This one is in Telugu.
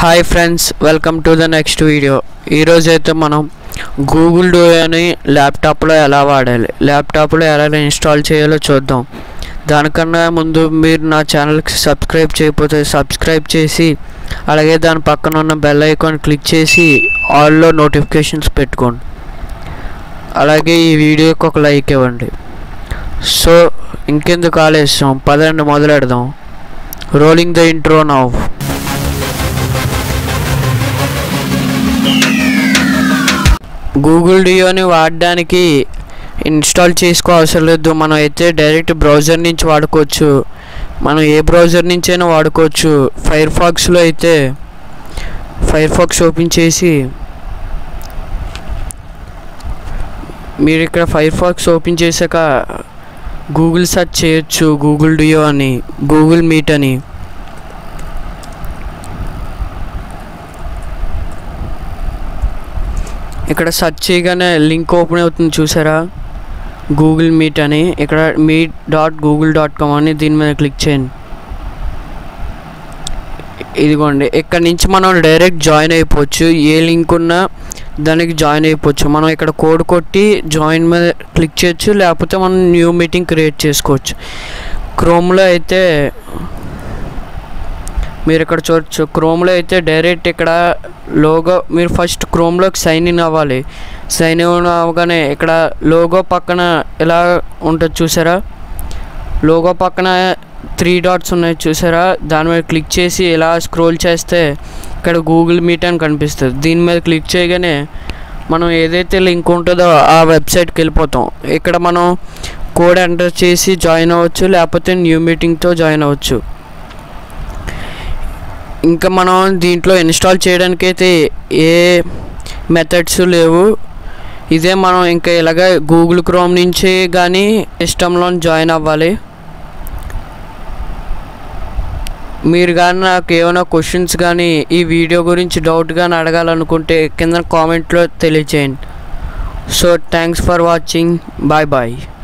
hi friends welcome to the next video ఈరోజు అయితే మనం గూగుల్ డూ అని ల్యాప్టాప్లో ఎలా వాడాలి ల్యాప్టాప్లో ఎలా ఇన్స్టాల్ చేయాలో చూద్దాం దానికన్నా ముందు మీరు నా ఛానల్కి సబ్స్క్రైబ్ చేయకపోతే సబ్స్క్రైబ్ చేసి అలాగే దాని పక్కన ఉన్న బెల్ ఐకాన్ క్లిక్ చేసి ఆల్లో నోటిఫికేషన్స్ పెట్టుకోండి అలాగే ఈ వీడియోకి ఒక లైక్ ఇవ్వండి సో ఇంకెందుకు ఆలస్యం పదండి మొదలెడదాం rolling the intro now Google డియోని వాడడానికి ఇన్స్టాల్ చేసుకో అవసరం లేదు మనం అయితే డైరెక్ట్ బ్రౌజర్ నుంచి వాడుకోవచ్చు మనం ఏ బ్రౌజర్ నుంచైనా వాడుకోవచ్చు ఫైర్ ఫాక్స్లో అయితే ఫైర్ ఫాక్స్ ఓపెన్ చేసి మీరు ఇక్కడ ఫైర్ ఫాక్స్ ఓపెన్ చేశాక గూగుల్ సెర్చ్ చేయొచ్చు గూగుల్ డియో అని గూగుల్ మీట్ అని ఇక్కడ సెర్చ్ చేయగానే లింక్ ఓపెన్ అవుతుంది చూసారా గూగుల్ మీట్ అని ఇక్కడ meet dot Google dot com అని దీని మీద క్లిక్ చేయండి ఇదిగోండి ఇక్కడ నుంచి మనం డైరెక్ట్ జాయిన్ అయిపోవచ్చు ఏ లింక్ ఉన్నా దానికి జాయిన్ అయిపోవచ్చు మనం ఇక్కడ కోడ్ కొట్టి జాయిన్ మీద క్లిక్ చేయొచ్చు లేకపోతే మనం న్యూ మీటింగ్ క్రియేట్ చేసుకోవచ్చు క్రోమ్లో అయితే మీరు ఇక్కడ చూడొచ్చు క్రోమ్లో అయితే డైరెక్ట్ ఇక్కడ లోగో మీరు ఫస్ట్ క్రోమ్లోకి సైన్ ఇన్ అవ్వాలి సైన్ ఇన్ అవ్వగానే ఇక్కడ లోగో పక్కన ఇలా ఉంటుంది చూసారా లోగో పక్కన త్రీ డాట్స్ ఉన్నాయి చూసారా దాని మీద క్లిక్ చేసి ఇలా స్క్రోల్ చేస్తే ఇక్కడ గూగుల్ మీట్ అని కనిపిస్తుంది దీని మీద క్లిక్ చేయగానే మనం ఏదైతే లింక్ ఉంటుందో ఆ వెబ్సైట్కి వెళ్ళిపోతాం ఇక్కడ మనం కోడ్ ఎంటర్ చేసి జాయిన్ అవ్వచ్చు లేకపోతే న్యూ మీటింగ్తో జాయిన్ అవ్వచ్చు ఇంకా మనం దీంట్లో ఇన్స్టాల్ చేయడానికి అయితే ఏ మెథడ్స్ లేవు ఇదే మనం ఇంకా ఇలాగ గూగుల్ క్రోమ్ నుంచి కానీ సిస్టంలో జాయిన్ అవ్వాలి మీరు కానీ నాకు ఏమైనా క్వశ్చన్స్ కానీ ఈ వీడియో గురించి డౌట్ కానీ అడగాలనుకుంటే కింద కామెంట్లో తెలియచేయండి so thanks for watching bye bye